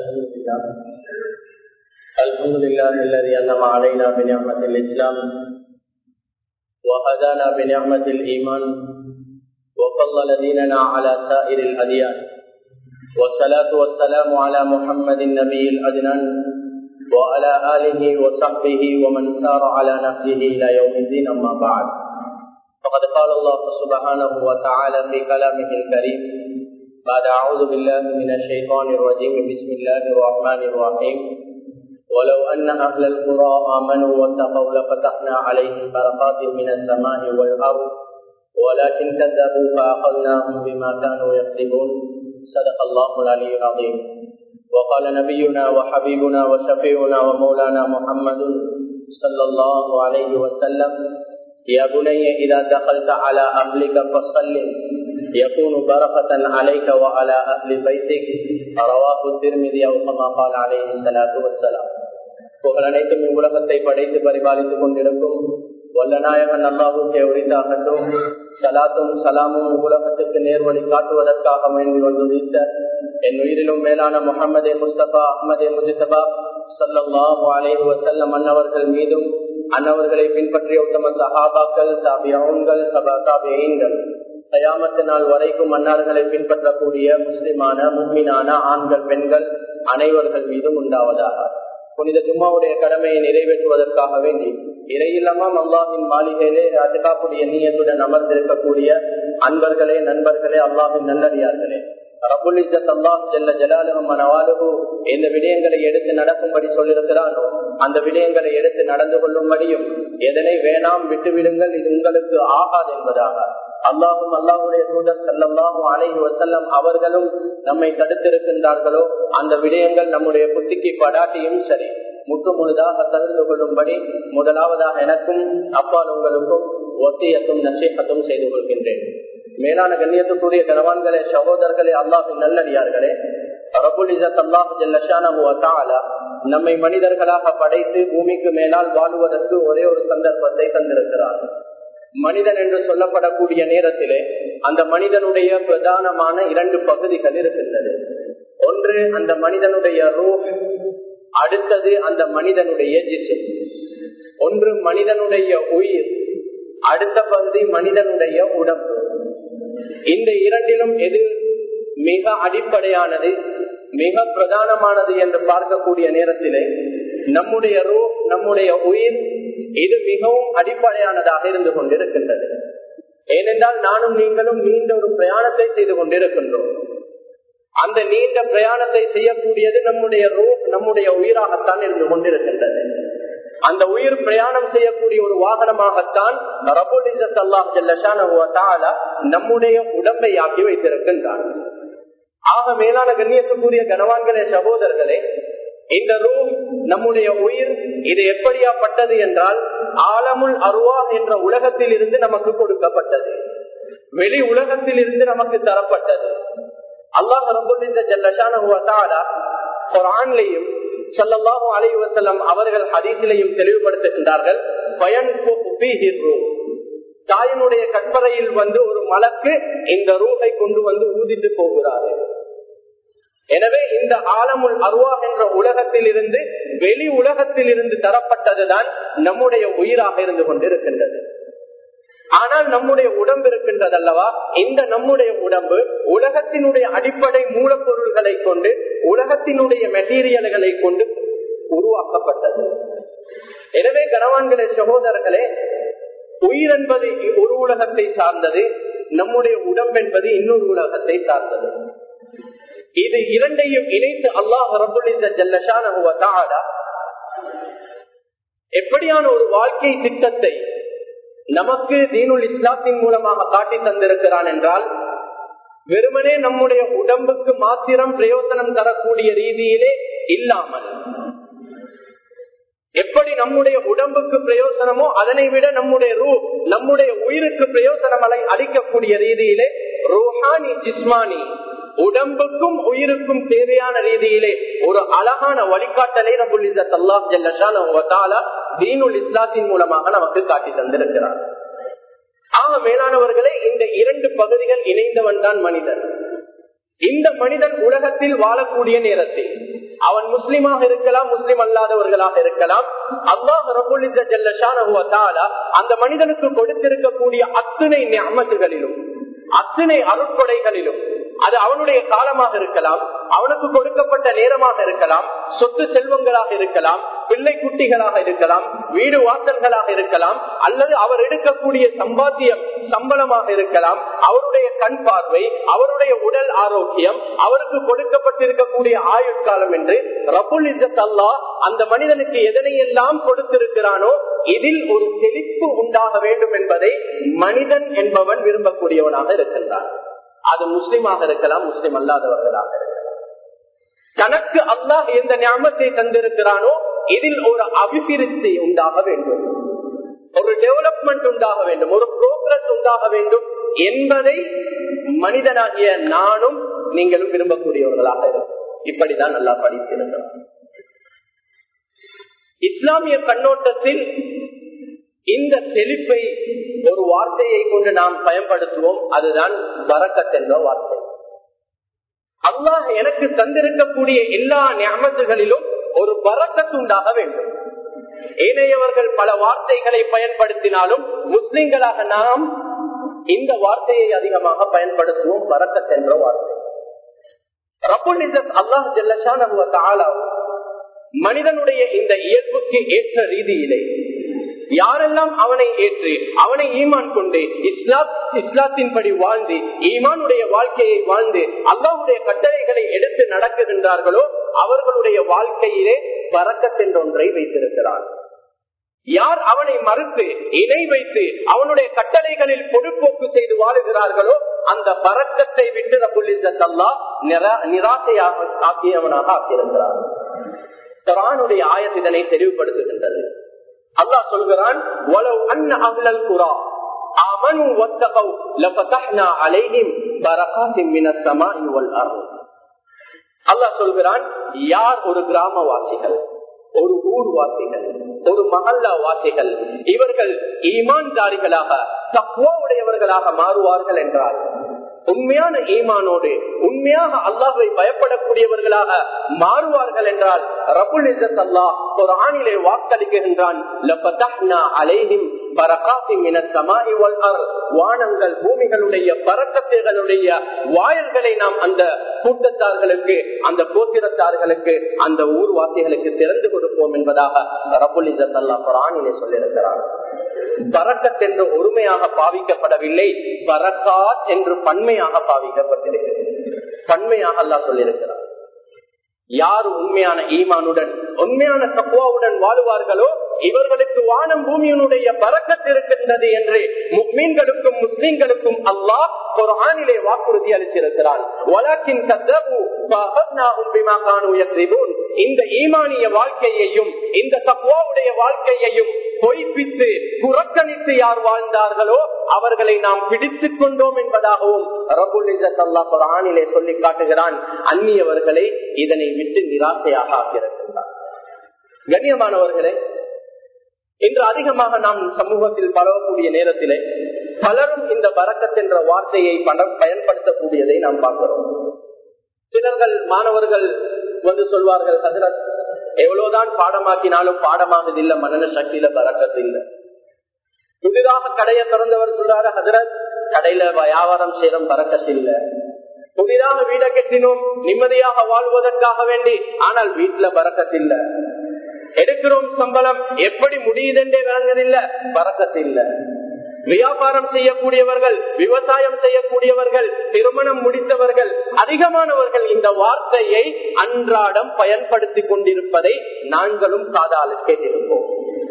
الحمد لله الحمد لله الذي أنعم علينا بنعمة الإسلام وهدانا بنعمة الإيمان وفضل ديننا على سائر الأديان والصلاة والسلام على محمد النبي الأدنان وعلى آله وصحبه ومن سار على نهجه إلى يوم الدين أما بعد فقد قال الله سبحانه وتعالى في كلامه الكريم بعد أعوذ بالله من الشيطان الرجيم بسم الله الرحمن الرحيم ولو أن أهل القرى آمنوا واتقوا لفتحنا عليهم بركات من السماء والأرض ولكن كذبوا فأخذناهم بما كانوا يكسبون صدق الله العلي العظيم وقال نبينا وحبيبنا وشفيعنا ومولانا محمد صلى الله عليه وسلم يا بني إذا دخلت على أهلك فصلم يكون بركة عليك وعلى أهل بيتك رواه الترمذي أو كما قال عليه الصلاة والسلام புகழ் அனைத்தும் இவ்வுலகத்தை படைத்து பரிபாலித்துக் கொண்டிருக்கும் வல்லநாயகன் அல்லாஹுக்கே உரித்தாகட்டும் சலாத்தும் சலாமும் உலகத்துக்கு நேர்வழி காட்டுவதற்காக வேண்டி வந்துதித்த என் உயிரிலும் மேலான முகமதே முஸ்தபா அஹமதே முஜிதபா சல்லாஹு அலேஹு வசல்லம் அன்னவர்கள் மீதும் அன்னவர்களை பின்பற்றிய உத்தம சஹாபாக்கள் தாபியங்கள் சபா தாபியங்கள் கயாமத்து நாள் வரைக்கும் மன்னார்களை பின்பற்றக்கூடிய முஸ்லிமான முக்மினான ஆண்கள் பெண்கள் அனைவர்கள் மீதும் உண்டாவதாக புனித ஜும்மாவுடைய கடமையை நிறைவேற்றுவதற்காக வேண்டி இறையில்லமாம் அல்லாஹின் மாளிகையிலே அதுக்காக்கூடிய நீயத்துடன் அமர்ந்திருக்கக்கூடிய அன்பர்களே நண்பர்களே அல்லாஹின் நல்லடியார்களே எந்த விடயங்களை எடுத்து நடக்கும்படி சொல்லியிருக்கிறானோ அந்த விடயங்களை எடுத்து நடந்து கொள்ளும்படியும் எதனை வேணாம் விட்டுவிடுங்கள் இது உங்களுக்கு ஆகாது என்பதாக அல்லாஹும் அல்லாஹுடைய தூதர் செல்லல்லாஹும் அலைஹி வசல்லம் அவர்களும் நம்மை தடுத்திருக்கின்றார்களோ அந்த விடயங்கள் நம்முடைய புத்திக்கு படாட்டியும் சரி முற்று முழுதாக தவிர்த்து கொள்ளும்படி முதலாவதாக எனக்கும் அப்பால் உங்களுக்கும் ஒத்தியத்தும் நசீகத்தும் செய்து கொள்கின்றேன் மேலான கண்ணியத்துக்குரிய கனவான்களே சகோதரர்களே அல்லாஹின் நல்லடியார்களே நம்மை மனிதர்களாக படைத்து பூமிக்கு மேலால் வாழுவதற்கு ஒரே ஒரு சந்தர்ப்பத்தை தந்திருக்கிறார் மனிதன் என்று சொல்லப்படக்கூடிய நேரத்திலே அந்த மனிதனுடைய பிரதானமான இரண்டு பகுதிகள் இருக்கின்றது ஒன்று அந்த மனிதனுடைய ரூ அடுத்தது அந்த மனிதனுடைய ஜிசு ஒன்று மனிதனுடைய உயிர் அடுத்த பகுதி மனிதனுடைய உடம்பு இந்த இரண்டிலும் எது மிக அடிப்படையானது மிக பிரதானமானது என்று பார்க்கக்கூடிய நேரத்திலே நம்முடைய ரூ நம்முடைய உயிர் இது மிகவும் அடிப்படையானதாக இருந்து கொண்டிருக்கின்றது ஏனென்றால் நானும் நீங்களும் நீண்ட ஒரு பிரயாணத்தை செய்து கொண்டிருக்கின்றோம் அந்த நீண்ட பிரயாணத்தை செய்யக்கூடியது நம்முடைய ரூ நம்முடைய உயிராகத்தான் இருந்து கொண்டிருக்கின்றது அந்த உயிர் பிரயாணம் செய்யக்கூடிய ஒரு வாகனமாகத்தான் நம்முடைய உடம்பை ஆக்கி வைத்திருக்கின்றார் ஆக மேலான கண்ணியத்துக்குரிய கனவான்களே சகோதரர்களே இந்த ரூம் நம்முடைய உயிர் இது எப்படியாப்பட்டது என்றால் ஆலமுல் அருவா என்ற உலகத்தில் இருந்து நமக்கு கொடுக்கப்பட்டது வெளி உலகத்தில் இருந்து நமக்கு தரப்பட்டது அல்லாஹ் ரபுல்லிந்த ஜல்லஷானுவத்தாலையும் சல்லல்லாஹு அலி வசல்லம் அவர்கள் ஹதீசிலையும் தெளிவுபடுத்துகின்றார்கள் பயன் தாயினுடைய கற்பறையில் வந்து ஒரு மலக்கு இந்த ரூகை கொண்டு வந்து ஊதித்து போகிறார்கள் எனவே இந்த ஆலமுல் அருவா என்ற உலகத்தில் இருந்து வெளி உலகத்தில் இருந்து தரப்பட்டதுதான் நம்முடைய உயிராக இருந்து கொண்டிருக்கின்றது ஆனால் நம்முடைய உடம்பு இருக்கின்றது அல்லவா இந்த நம்முடைய உடம்பு உலகத்தினுடைய அடிப்படை மூலப்பொருள்களை கொண்டு உலகத்தினுடைய மெட்டீரியல்களை கொண்டு உருவாக்கப்பட்டது எனவே கனவான்களே சகோதரர்களே உயிர் என்பது ஒரு உலகத்தை சார்ந்தது நம்முடைய உடம்பு என்பது இன்னொரு உலகத்தை சார்ந்தது இது இரண்டையும் இணைத்து அல்லாஹ் ரபுல்லிந்த ஜல்லஷான எப்படியான ஒரு வாழ்க்கை திட்டத்தை நமக்கு தீனுல் இஸ்லாத்தின் மூலமாக காட்டி தந்திருக்கிறான் என்றால் வெறுமனே நம்முடைய உடம்புக்கு மாத்திரம் பிரயோசனம் தரக்கூடிய ரீதியிலே இல்லாமல் எப்படி நம்முடைய உடம்புக்கு பிரயோசனமோ அதனை விட நம்முடைய ரூ நம்முடைய உயிருக்கு பிரயோசனம் அளிக்கக்கூடிய ரீதியிலே ரூஹானி ஜிஸ்மானி உடம்புக்கும் உயிருக்கும் தேவையான ரீதியிலே ஒரு அழகான வழிகாட்டலை தீனுல் இஸ்லாத்தின் மூலமாக நமக்கு காட்டி தந்திருக்கிறார் ஆக மேலானவர்களே இந்த இரண்டு பகுதிகள் இணைந்தவன் தான் மனிதன் இந்த மனிதன் உலகத்தில் வாழக்கூடிய நேரத்தில் அவன் முஸ்லிமாக இருக்கலாம் முஸ்லிம் அல்லாதவர்களாக இருக்கலாம் அல்லாஹ் ரபுல்லித ஜல்லஷான அந்த மனிதனுக்கு கொடுத்திருக்கக்கூடிய அத்தனை அமத்துகளிலும் அத்தனை அருட்கொடைகளிலும் அது அவனுடைய காலமாக இருக்கலாம் அவனுக்கு கொடுக்கப்பட்ட நேரமாக இருக்கலாம் சொத்து செல்வங்களாக இருக்கலாம் பிள்ளை குட்டிகளாக இருக்கலாம் வீடு வாசல்களாக இருக்கலாம் அல்லது அவர் எடுக்கக்கூடிய சம்பாத்தியம் சம்பளமாக இருக்கலாம் அவருடைய கண் பார்வை அவருடைய உடல் ஆரோக்கியம் அவருக்கு கொடுக்கப்பட்டிருக்கக்கூடிய ஆயுட்காலம் என்று ரபுல் இசத் அல்லா அந்த மனிதனுக்கு எதனையெல்லாம் கொடுத்திருக்கிறானோ இதில் ஒரு செழிப்பு உண்டாக வேண்டும் என்பதை மனிதன் என்பவன் விரும்பக்கூடியவனாக இருக்கின்றான் அது முஸ்லிமாக இருக்கலாம் முஸ்லிம் அல்லாதவர்களாக இருக்கலாம் தனக்கு அல்லாஹ் எந்த ஞாபகத்தை தந்திருக்கிறானோ இதில் ஒரு அபிவிருத்தி உண்டாக வேண்டும் ஒரு டெவலப்மெண்ட் உண்டாக வேண்டும் ஒரு ப்ரோக்ரஸ் உண்டாக வேண்டும் என்பதை மனிதனாகிய நானும் நீங்களும் விரும்பக்கூடியவர்களாக இருக்கும் இப்படிதான் நல்லா படித்திருக்கிறோம் இஸ்லாமிய கண்ணோட்டத்தில் இந்த செழிப்பை ஒரு வார்த்தையை கொண்டு நாம் பயன்படுத்துவோம் அதுதான் வரக்கத் என்ற வார்த்தை அல்லாஹ் எனக்கு தந்திருக்கக்கூடிய எல்லா ஞாபகங்களிலும் ஒரு வரக்கத்து உண்டாக வேண்டும் ஏனையவர்கள் பல வார்த்தைகளை பயன்படுத்தினாலும் முஸ்லிம்களாக நாம் இந்த வார்த்தையை அதிகமாக பயன்படுத்துவோம் வரக்கத் என்ற வார்த்தை ரபுல் அல்லாஹ் ஜல்லஷான மனிதனுடைய இந்த இயல்புக்கு ஏற்ற ரீதியிலே யாரெல்லாம் அவனை ஏற்று அவனை ஈமான் கொண்டு இஸ்லாம் இஸ்லாத்தின்படி வாழ்ந்து ஈமானுடைய வாழ்க்கையை வாழ்ந்து அல்லாவுடைய கட்டளைகளை எடுத்து நடக்குகின்றார்களோ அவர்களுடைய வாழ்க்கையிலே பறக்கத்தென்றொன்றை வைத்திருக்கிறார் யார் அவனை மறுத்து இணை வைத்து அவனுடைய கட்டளைகளில் பொறுப்போக்கு செய்து வாழுகிறார்களோ அந்த பறக்கத்தை விட்டு ரபுல்லா நிராசையாக ஆக்கியவனாக ஆக்கியிருக்கிறார் குரானுடைய ஆயத் இதனை தெளிவுபடுத்துகின்றது அல்லாஹ் சொல்கிறான் அல்லாஹ் சொல்கிறான் யார் ஒரு கிராமவாசிகள் ஒரு ஊர்வாசிகள் ஒரு மகல்லா வாசிகள் இவர்கள் ஈமான்தாரிகளாக தக்குவாவுடையவர்களாக மாறுவார்கள் என்றார் உண்மையான ஈமானோடு உண்மையாக அல்லாஹை பயப்படக்கூடியவர்களாக மாறுவார்கள் என்றால் ரபுல் இசத் அல்லாஹ் ஒரு ஆணிலே வாக்களிக்கின்றான் வானங்கள் பூமிகளுடைய பறக்கத்தைகளுடைய வாயல்களை நாம் அந்த கூட்டத்தார்களுக்கு அந்த கோத்திரத்தார்களுக்கு அந்த ஊர்வாசிகளுக்கு திறந்து கொடுப்போம் என்பதாக ரபுல் இசத் அல்லா குரானிலே சொல்லியிருக்கிறார் பரக்கத் என்று ஒருமையாக பாவிக்கப்படவில்லை பரக்காத் என்று பன்மையாக பாவிக்கப்பட்டிருக்கிறது பன்மையாக அல்லா சொல்லியிருக்கிறார் யார் உண்மையான ஈமானுடன் உண்மையான தக்குவாவுடன் வாழுவார்களோ இவர்களுக்கு வானம் பூமியினுடைய பறக்கத் இருக்கின்றது என்று மீன்களுக்கும் முஸ்லீம்களுக்கும் அல்லாஹ் ஒரு ஆணிலே வாக்குறுதி அளித்திருக்கிறான் இந்த ஈமானிய வாழ்க்கையையும் இந்த தக்குவாவுடைய வாழ்க்கையையும் பொய்ப்பித்து புறக்கணித்து யார் வாழ்ந்தார்களோ அவர்களை நாம் பிடித்துக் கொண்டோம் என்பதாகவும் ரபுல் அல்லா ஒரு ஆணிலே சொல்லி காட்டுகிறான் அந்நியவர்களை இதனை விட்டு நிராசையாக ஆக்கியிருக்கின்றார் கண்ணியமானவர்களே இன்று அதிகமாக நாம் சமூகத்தில் பரவக்கூடிய நேரத்திலே பலரும் இந்த பறக்கத் என்ற வார்த்தையை பயன்படுத்தக்கூடியதை நாம் பார்க்கிறோம் சிலர்கள் மாணவர்கள் வந்து சொல்வார்கள் ஹசரத் எவ்வளவுதான் பாடமாக்கினாலும் பாடமாகுது இல்ல மனன சக்தியில பறக்கத்து இல்லை புதிதாக கடையை திறந்தவர் சொல்றாரு ஹசரத் கடையில வியாபாரம் செய்யறோம் பறக்கத்து இல்லை புதிதாக வீடை கட்டினோம் நிம்மதியாக வாழ்வதற்காக வேண்டி ஆனால் வீட்டுல பறக்கத்தில்ல எடுக்கிறோம் சம்பளம் எப்படி முடியுதென்றே விளங்குதில்ல பறக்கத்தில்ல வியாபாரம் செய்யக்கூடியவர்கள் விவசாயம் செய்யக்கூடியவர்கள் திருமணம் முடித்தவர்கள் அதிகமானவர்கள் இந்த வார்த்தையை அன்றாடம் பயன்படுத்திக் கொண்டிருப்பதை நாங்களும் காதால் கேட்டிருப்போம்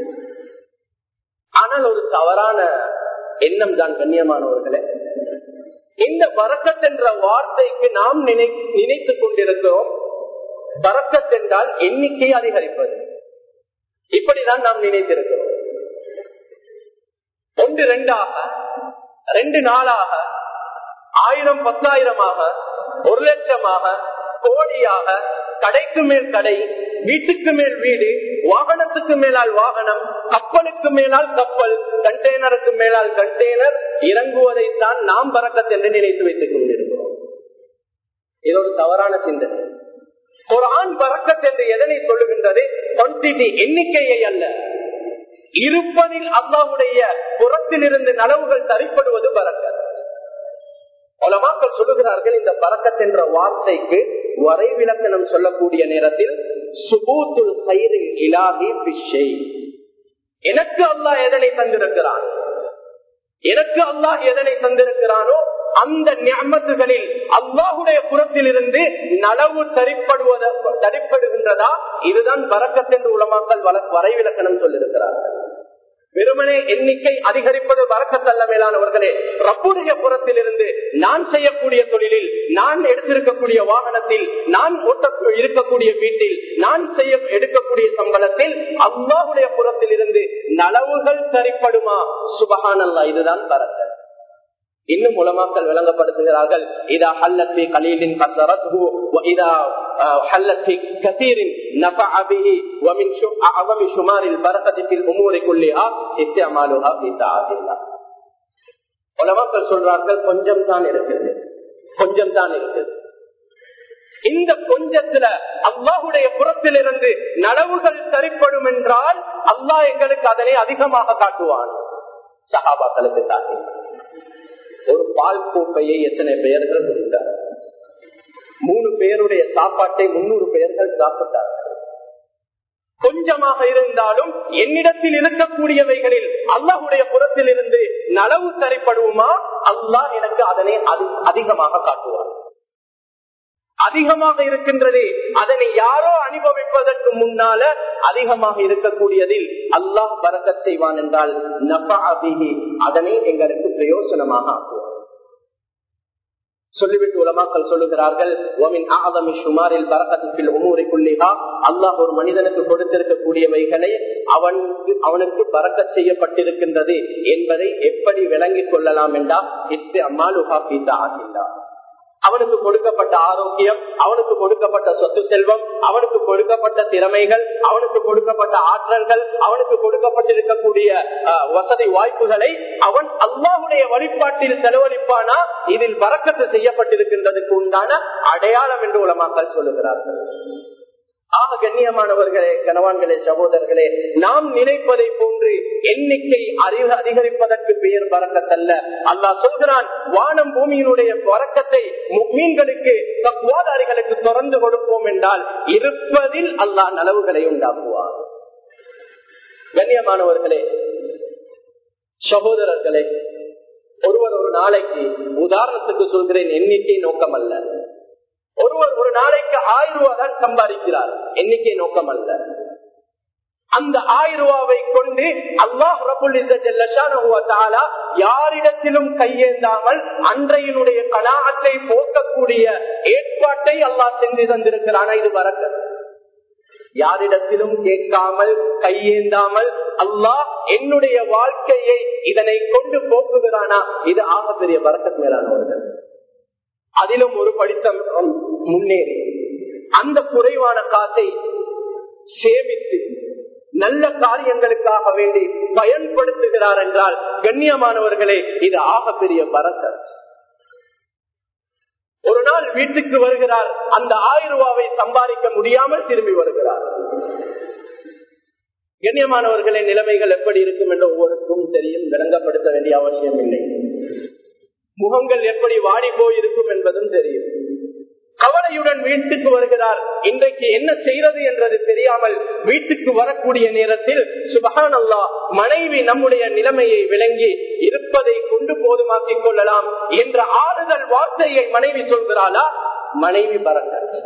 ஆனால் ஒரு தவறான எண்ணம் தான் கண்ணியமானவர்களே இந்த பறக்கத் என்ற வார்த்தைக்கு நாம் நினை நினைத்துக் கொண்டிருக்கிறோம் பறக்கத் என்றால் எண்ணிக்கை அதிகரிப்பது இப்படிதான் நாம் நினைத்திருக்கிறோம் ஒன்று ரெண்டாக ரெண்டு நாளாக ஆயிரம் பத்தாயிரமாக ஒரு லட்சமாக கோடியாக கடைக்கு மேல் கடை வீட்டுக்கு மேல் வீடு வாகனத்துக்கு மேலால் வாகனம் கப்பலுக்கு மேலால் கப்பல் கண்டெய்னருக்கு மேலால் கண்டெய்னர் இறங்குவதைத்தான் நாம் பறக்கத் என்று நினைத்து வைத்துக் கொண்டிருக்கிறோம் இது ஒரு தவறான சிந்தனை ஒரு ஆண் பறக்கத் என்று எதனை சொல்லுகின்றது குவான்டிட்டி எண்ணிக்கையை அல்ல இருப்பதில் அல்லாவுடைய புறத்திலிருந்து நலவுகள் தரிப்படுவது பறக்கத் உலமாக்கள் சொல்லுகிறார்கள் இந்த பறக்கத் என்ற வார்த்தைக்கு வரைவிலக்கணம் சொல்லக்கூடிய நேரத்தில் சுபூத்துல் கயிறில் இலாகி பிஷை எனக்கு அல்லாஹ் எதனை தந்திருக்கிறான் எனக்கு அல்லாஹ் எதனை தந்திருக்கிறானோ அந்த ஞாபகங்களில் அல்லாஹுடைய புறத்தில் இருந்து நலவு தரிப்படுவத தரிப்படுகின்றதா இதுதான் பறக்கத் என்று உலமாக்கள் வரைவிலக்கணம் சொல்லியிருக்கிறார்கள் வெறுமனே எண்ணிக்கை அதிகரிப்பது வரக்கத்தல்ல மேலானவர்களே ரப்புடைய புறத்தில் இருந்து நான் செய்யக்கூடிய தொழிலில் நான் எடுத்திருக்கக்கூடிய வாகனத்தில் நான் ஓட்ட இருக்கக்கூடிய வீட்டில் நான் செய்ய எடுக்கக்கூடிய சம்பளத்தில் அல்லாவுடைய புறத்தில் இருந்து நலவுகள் சரிப்படுமா சுபகானல்லா இதுதான் பறக்க இன்னும் உலமாக்கள் விளங்கப்படுத்துகிறார்கள் இதா ஹல்லத்தி கலீலின் கசரத்ஹு இதா ஹல்லத்தி கசீரின் நஃபஅ பிஹி வமின் அஅவமி ஷுமாரில் பரகதி ஃபில் உமூரி குல்லிஹா இஸ்திமாலுஹா ஃபீ தஆத்தில்லாஹ் உலமாக்கள் சொல்றார்கள் கொஞ்சம் தான் இருக்குது கொஞ்சம் தான் இருக்குது இந்த கொஞ்சத்துல அல்லாஹுடைய புறத்திலிருந்து நனவுகள் சரிப்படும் என்றால் அல்லாஹ் எங்களுக்கு அதனை அதிகமாக காட்டுவான் சகாபாக்களுக்கு காட்டி ஒரு பால் கோப்பையை எத்தனை பெயர்கள் கொடுத்தார் மூணு பேருடைய சாப்பாட்டை முன்னூறு பெயர்கள் சாப்பிட்டார்கள் கொஞ்சமாக இருந்தாலும் என்னிடத்தில் இருக்கக்கூடியவைகளில் அல்லாஹுடைய புறத்தில் இருந்து நலவு சரிப்படுவோமா அல்லாஹ் எனக்கு அதனை அதிகமாக காட்டுவார் அதிகமாக இருக்கின்றது அதனை யாரோ அனுபவிப்பதற்கு முன்னால அதிகமாக இருக்கக்கூடியதில் அல்லாஹ் பறக்கச் செய்வான் என்றால் அதனை எங்களுக்கு பிரயோசனமாக ஆக்குவார் சொல்லிவிட்டு உலமாக்கள் சொல்லுகிறார்கள் அல்லாஹ் ஒரு மனிதனுக்கு கொடுத்திருக்கக்கூடியவைகளை அவனுக்கு அவனுக்கு பறக்க செய்யப்பட்டிருக்கின்றது என்பதை எப்படி விளங்கிக் கொள்ளலாம் என்றா இஸ்து அம்மாலுஹா பீதா ஆகின்றா அவனுக்கு கொடுக்கப்பட்ட ஆரோக்கியம் அவனுக்கு கொடுக்கப்பட்ட சொத்து செல்வம் அவனுக்கு கொடுக்கப்பட்ட திறமைகள் அவனுக்கு கொடுக்கப்பட்ட ஆற்றல்கள் அவனுக்கு கொடுக்கப்பட்டிருக்கக்கூடிய வசதி வாய்ப்புகளை அவன் அல்லாவுடைய வழிபாட்டில் செலவழிப்பானா இதில் வரக்கத்து செய்யப்பட்டிருக்கின்றதுக்கு உண்டான அடையாளம் என்று உலமாக்கள் சொல்லுகிறார்கள் ஆக கண்ணியமானவர்களே கணவான்களே சகோதரர்களே நாம் நினைப்பதை போன்று எண்ணிக்கை அறிவு அதிகரிப்பதற்கு பெயர் பறக்கத்தல்ல அல்லா சொல்கிறான் வானம் பூமியினுடைய பறக்கத்தை மீன்களுக்கு தக்குவாதாரிகளுக்கு திறந்து கொடுப்போம் என்றால் இருப்பதில் அல்லாஹ் நலவுகளை உண்டாக்குவார் கண்ணியமானவர்களே சகோதரர்களே ஒருவர் ஒரு நாளைக்கு உதாரணத்துக்கு சொல்கிறேன் எண்ணிக்கை நோக்கம் அல்ல ஒருவர் ஒரு நாளைக்கு ஆயிரம் ரூபாய் தான் சம்பாதிக்கிறார் எண்ணிக்கை நோக்கம் அல்ல அந்த ஆயிரம் ரூபாவை கொண்டு அல்லாஹ் ரபுல் யாரிடத்திலும் கையேந்தாமல் அன்றையினுடைய கலாகத்தை போக்கக்கூடிய ஏற்பாட்டை அல்லாஹ் செஞ்சு தந்திருக்கிறானா இது வரக்க யாரிடத்திலும் கேட்காமல் கையேந்தாமல் அல்லாஹ் என்னுடைய வாழ்க்கையை இதனை கொண்டு போக்குகிறானா இது ஆகப்பெரிய வரக்கத் மேலானவர்கள் அதிலும் ஒரு படித்தம் முன்னேறி அந்த குறைவான காசை சேமித்து நல்ல காரியங்களுக்காக வேண்டி பயன்படுத்துகிறார் என்றால் கண்ணியமானவர்களே இது ஆகப்பெரிய பறக்க ஒரு நாள் வீட்டுக்கு வருகிறார் அந்த ஆயிரம் ரூபாவை சம்பாதிக்க முடியாமல் திரும்பி வருகிறார் கண்ணியமானவர்களின் நிலைமைகள் எப்படி இருக்கும் என்று ஒவ்வொருக்கும் தெரியும் விளங்கப்படுத்த வேண்டிய அவசியம் இல்லை முகங்கள் எப்படி வாடி போயிருக்கும் என்பதும் தெரியும் கவலையுடன் வீட்டுக்கு வருகிறார் இன்றைக்கு என்ன செய்யறது என்றது தெரியாமல் வீட்டுக்கு வரக்கூடிய நேரத்தில் சுபகான் அல்லா மனைவி நம்முடைய நிலைமையை விளங்கி இருப்பதை கொண்டு போதுமாக்கிக் கொள்ளலாம் என்ற ஆறுதல் வார்த்தையை மனைவி சொல்கிறாளா மனைவி பறக்க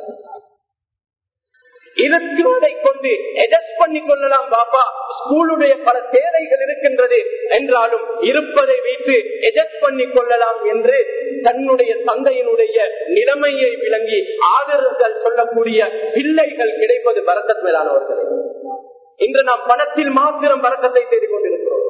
இருக்கிறதை கொண்டு எஜஸ்ட் பண்ணி கொள்ளலாம் பாப்பா ஸ்கூலுடைய பல தேவைகள் இருக்கின்றது என்றாலும் இருப்பதை வைத்து எஜஸ்ட் பண்ணி கொள்ளலாம் என்று தன்னுடைய தந்தையினுடைய நிலைமையை விளங்கி ஆதரவுகள் சொல்லக்கூடிய பிள்ளைகள் கிடைப்பது பரக்கத் மேலானவர்களே இன்று நாம் பணத்தில் மாத்திரம் பறக்கத்தை செய்து கொண்டிருக்கிறோம்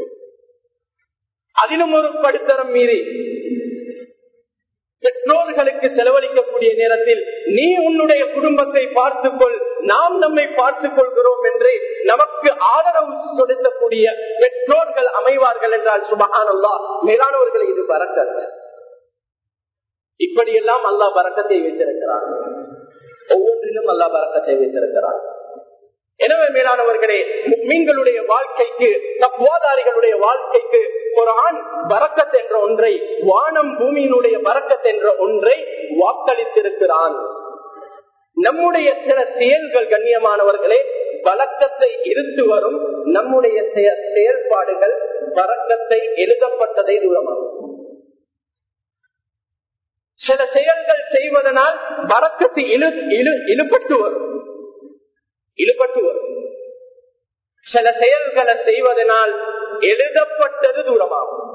அதிலும் ஒரு படுத்தரம் மீறி பெற்றோர்களுக்கு செலவழிக்கக்கூடிய நேரத்தில் நீ உன்னுடைய குடும்பத்தை பார்த்துக்கொள் நாம் நம்மை பார்த்துக் கொள்கிறோம் என்று நமக்கு ஆதரவு செலுத்தக்கூடிய பெற்றோர்கள் அமைவார்கள் என்றால் சுபகானல்லா மேலானவர்களை இது பறக்க இப்படியெல்லாம் அல்லா பறக்கத்தை வைத்திருக்கிறார் ஒவ்வொன்றிலும் அல்லா பறக்கத்தை வைத்திருக்கிறார் எனவே மேலானவர்களே மீன்களுடைய வாழ்க்கைக்கு தப்புவாதாரிகளுடைய வாழ்க்கைக்கு ஒரு ஆண் பறக்கத் என்ற ஒன்றை வானம் பூமியினுடைய பறக்கத் என்ற ஒன்றை வாக்களித்திருக்கிறான் நம்முடைய சில செயல்கள் கண்ணியமானவர்களே வழக்கத்தை இருத்து வரும் நம்முடைய செயல்பாடுகள் வழக்கத்தை எழுதப்பட்டதை தூரமாகும் சில செயல்கள் செய்வதனால் வரக்கத்து இழு இழு இழுபட்டு வரும் இழுபட்டு வரும் சில செயல்களை செய்வதனால் எழுதப்பட்டது தூரமாகும்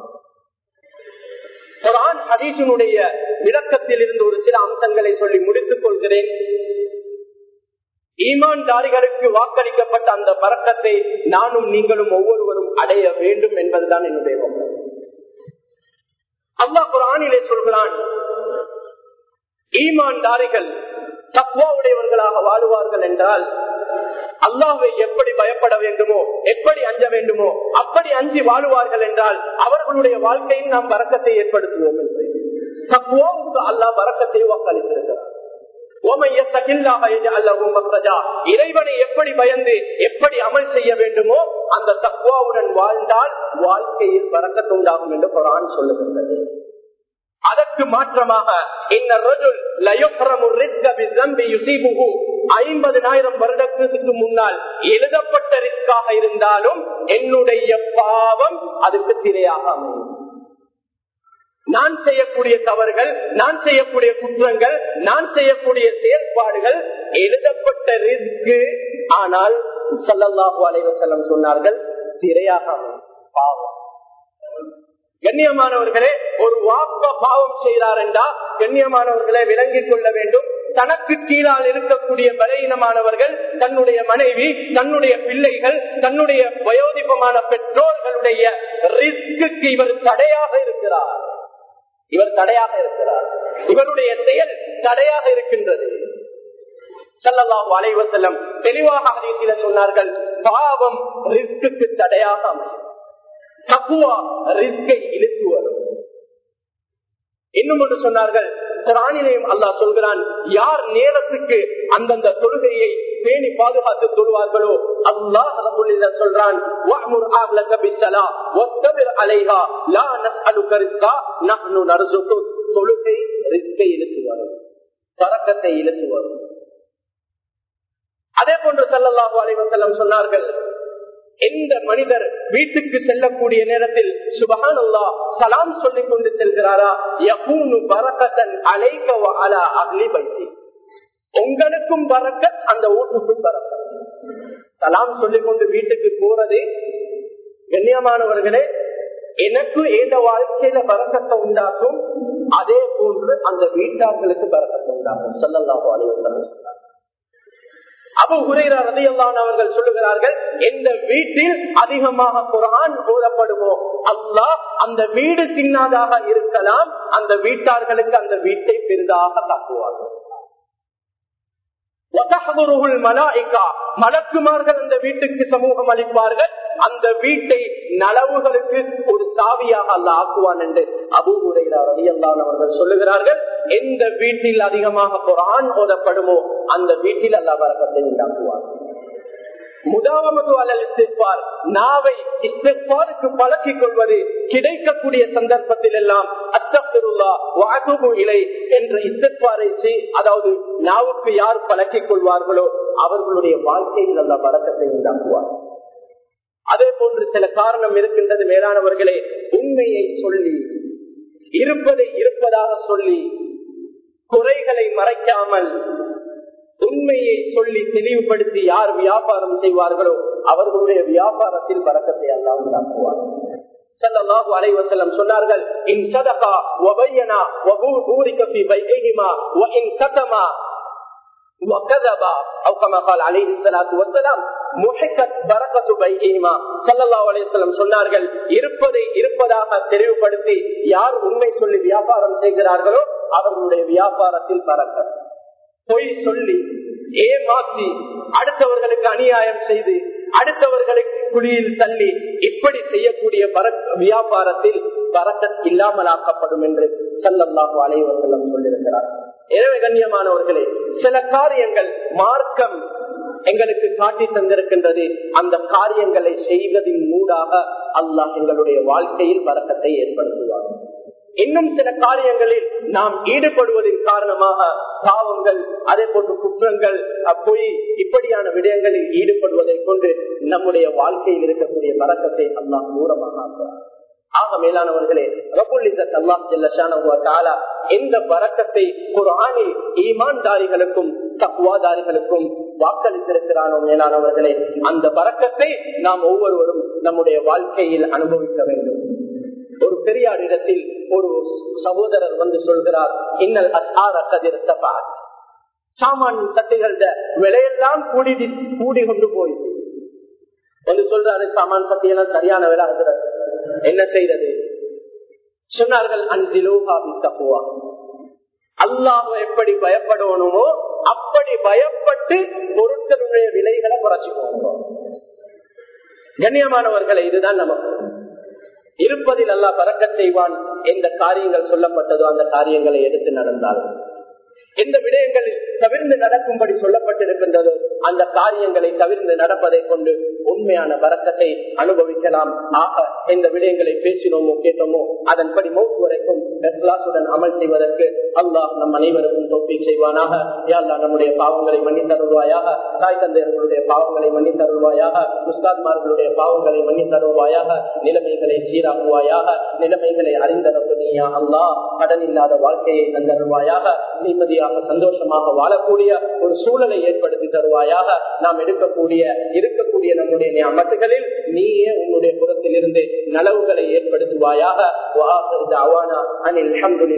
குரான் ஹதீஷனுடைய விளக்கத்தில் இருந்து ஒரு சில அம்சங்களை சொல்லி முடித்துக் கொள்கிறேன் ஈமான்தாரிகளுக்கு வாக்களிக்கப்பட்ட அந்த பறக்கத்தை நானும் நீங்களும் ஒவ்வொருவரும் அடைய வேண்டும் என்பதுதான் என்னுடைய நோக்கம் அல்லா குரானிலே சொல்கிறான் ஈமான்தாரிகள் தக்குவா உடையவர்களாக வாழுவார்கள் என்றால் அல்லாஹை எப்படி பயப்பட வேண்டுமோ எப்படி அஞ்ச வேண்டுமோ அப்படி அஞ்சி வாழுவார்கள் என்றால் அவர்களுடைய வாழ்க்கையில் நாம் வரக்கத்தை ஏற்படுத்துவோம் என்று தக்குவாவுக்கு அல்லாஹ் வரக்கத்தை வாக்களித்திருக்கிறார் இறைவனை எப்படி பயந்து எப்படி அமல் செய்ய வேண்டுமோ அந்த தக்குவாவுடன் வாழ்ந்தால் வாழ்க்கையில் வரக்கத்துண்டாகும் என்று குரான் சொல்லுகின்றது அதற்கு மாற்றமாக ஐம்பதுனாயிரம் வருடத்துக்கு முன்னால் எழுதப்பட்ட ரிஸ்காக இருந்தாலும் என்னுடைய பாவம் அதுக்கு திரையாக அமையும் நான் செய்யக்கூடிய தவறுகள் நான் செய்யக்கூடிய குற்றங்கள் நான் செய்யக்கூடிய செயற்பாடுகள் எழுதப்பட்ட ரிஸ்க்கு ஆனால் சல்லல்லாஹு அலைவசல்லம் சொன்னார்கள் திரையாக பாவம் கண்ணியமானவர்களே ஒரு வாப்ப பாவம் செய்கிறார் என்றா கண்ணியமானவர்களை விளங்கிக் கொள்ள வேண்டும் தனக்கு கீழால் இருக்கக்கூடிய பலவீனமானவர்கள் தன்னுடைய மனைவி தன்னுடைய பிள்ளைகள் தன்னுடைய வயோதிபமான பெற்றோர்களுடைய ரிஸ்க்கு இவர் தடையாக இருக்கிறார் இவர் தடையாக இருக்கிறார் இவருடைய செயல் தடையாக இருக்கின்றது சல்லல்லாஹு அலைவசல்லம் தெளிவாக அதிகத்தில சொன்னார்கள் பாவம் ரிஸ்க்கு தடையாக அமையும் தக்குவா ரிஸ்கை இழுத்து வரும் இன்னும் ஒன்று சொன்னார்கள் குரானிலையும் அல்லாஹ் சொல்கிறான் யார் நேரத்துக்கு அந்தந்த தொழுகையை பேணி பாதுகாத்து தொழுவார்களோ அல்லாஹ் சொல்றான் தொழுகை ரிஸ்கை இழுத்து வரும் பறக்கத்தை இழுத்து வரும் அதே போன்று செல்லல்லாஹு அலைவசல்லம் சொன்னார்கள் எந்த மனிதர் வீட்டுக்கு செல்லக்கூடிய நேரத்தில் சுபகான் அல்லா சலாம் சொல்லிக் கொண்டு செல்கிறாரா யகூனு பரக்கத்தன் அலைக்க அலா அக்லி பைத்தி உங்களுக்கும் பறக்கத் அந்த வீட்டுக்கும் பறக்கத் சலாம் சொல்லிக் கொண்டு வீட்டுக்கு போறது கண்ணியமானவர்களே எனக்கு ஏத வாழ்க்கையில பறக்கத்தை உண்டாக்கும் அதே போன்று அந்த வீட்டார்களுக்கு பறக்கத்தை உண்டாகும் சொல்லலாம் அலைவசம் அபு ஹுரைரா ரதியல்லான் அவர்கள் சொல்லுகிறார்கள் எந்த வீட்டில் அதிகமாக குரான் போதப்படுமோ அல்லாஹ் அந்த வீடு சின்னதாக இருக்கலாம் அந்த வீட்டார்களுக்கு அந்த வீட்டை பெரிதாக தாக்குவார்கள் மலக்குமார்கள் அந்த வீட்டுக்கு சமூகம் அளிப்பார்கள் அந்த வீட்டை நலவுகளுக்கு ஒரு சாவியாக அல்ல ஆக்குவான் என்று அபூரையார் அலியல்லான் அவர்கள் சொல்லுகிறார்கள் எந்த வீட்டில் அதிகமாக குரான் ஓதப்படுமோ அந்த வீட்டில் அல்லா வரக்கத்தை உண்டாக்குவார் முதாவமது அல்லல் இஸ்திஃபார் நாவை இஸ்திஃபாருக்கு பழக்கிக் கொள்வது கிடைக்கக்கூடிய சந்தர்ப்பத்தில் எல்லாம் அத்தப்துல்லா வாகுபு இலை என்ற இஸ்திஃபாரை அதாவது நாவுக்கு யார் பழக்கிக் கொள்வார்களோ அவர்களுடைய வாழ்க்கையில் அல்ல பழக்கத்தை உண்டாக்குவார் அதே போன்று சில காரணம் இருக்கின்றது மேலானவர்களே உண்மையை சொல்லி இருப்பதை இருப்பதாக சொல்லி குறைகளை மறைக்காமல் உண்மையை சொல்லி தெளிவுபடுத்தி யார் வியாபாரம் செய்வார்களோ அவர்களுடைய வியாபாரத்தில் பறக்கத்தை எல்லாம் உண்டாக்குவார் சல்லல்லாஹு அலைஹி வஸல்லம் சொன்னார்கள் இன் சதகா வபையனா வபூரிக ஃபீ பைஹிமா வ இன் கதமா وكذبا او كما قال عليه الصلاه والسلام محكت بركه بيهما صلى الله عليه وسلم சொன்னார்கள் இருப்பதை இருப்பதாக தெரிவுபடுத்தி யார் உண்மை சொல்லி வியாபாரம் செய்கிறார்களோ அவர்களுடைய வியாபாரத்தில் பறக்க பொய் சொல்லி ஏமாற்றி அடுத்தவர்களுக்கு அநியாயம் செய்து அடுத்தவர்களுக்கு குழியில் தள்ளி இப்படி செய்யக்கூடிய வியாபாரத்தில் பறக்கத் இல்லாமலாக்கப்படும் என்று சல்லல்லாஹு அலைவசல்லம் சொல்லியிருக்கிறார் எனவே கண்ணியமானவர்களே சில காரியங்கள் மார்க்கம் எங்களுக்கு காட்டி தந்திருக்கின்றது அந்த காரியங்களை செய்வதின் மூடாக அல்லாஹ் எங்களுடைய வாழ்க்கையில் பறக்கத்தை ஏற்படுத்துவார் இன்னும் சில காரியங்களில் நாம் ஈடுபடுவதன் காரணமாக பாவங்கள் அதே போன்று குற்றங்கள் பொய் இப்படியான விடயங்களில் ஈடுபடுவதை கொண்டு நம்முடைய வாழ்க்கையில் இருக்கக்கூடிய பறக்கத்தை அல்லாஹ் தூரமாக ஆக்குவார் ஆக மேலானவர்களே எந்த பறக்கத்தை ஒரு ஆணில் ஈமான்தாரிகளுக்கும் தக்குவாதாரிகளுக்கும் வாக்களித்திருக்கிறானோ மேலானவர்களே அந்த பறக்கத்தை நாம் ஒவ்வொருவரும் நம்முடைய வாழ்க்கையில் அனுபவிக்க வேண்டும் ஒரு பெரியார் இடத்தில் ஒரு சகோதரர் வந்து சொல்கிறார் இன்னல் அசார கதிர் தபாத் சாமான் சட்டைகள விலையெல்லாம் கூடி கூடி கொண்டு போயிடுது வந்து சொல்றாரு சாமான் சட்டையெல்லாம் சரியான விலை ஆகுறது என்ன செய்யறது சொன்னார்கள் அன்றிலோகாவி தப்புவா அல்லாஹ் எப்படி பயப்படணுமோ அப்படி பயப்பட்டு பொருட்களுடைய விலைகளை குறைச்சிக்கோங்க கண்ணியமானவர்களை இதுதான் நமக்கு இருப்பதில் அல்லா பறக்க செய்வான் எந்த காரியங்கள் சொல்லப்பட்டதோ அந்த காரியங்களை எடுத்து நடந்தால் எந்த விடயங்களில் தவிர்ந்து நடக்கும்படி சொல்லப்பட்டிருக்கின்றதோ அந்த காரியங்களை தவிர்ந்து நடப்பதை கொண்டு உண்மையான பறக்கத்தை அனுபவிக்கலாம் ஆக எந்த விடயங்களை பேசினோமோ கேட்டோமோ அதன்படி மூக்கு வரைக்கும் இஸ்லாசுடன் அமல் செய்வதற்கு அல்லாஹ் நம் அனைவருக்கும் தொப்பி செய்வானாக யாழ்லா நம்முடைய பாவங்களை மன்னித்தருள்வாயாக தாய் தந்தையர்களுடைய பாவங்களை மன்னித்தருள்வாயாக உஸ்தாத்மார்களுடைய பாவங்களை மன்னித்தருள்வாயாக நிலைமைகளை சீராக்குவாயாக நிலைமைகளை அறிந்தரப்படியா அல்லா கடன் இல்லாத வாழ்க்கையை தந்தருள்வாயாக நிம்மதியாக சந்தோஷமாக வாழக்கூடிய ஒரு சூழலை ஏற்படுத்தி தருவாயாக நாம் எடுக்கக்கூடிய இருக்கக்கூடிய நம்முடைய அமத்துகளில் நீயே உன்னுடைய புறத்தில் இருந்து நலவுகளை ஏற்படுத்துவாயாக அனில்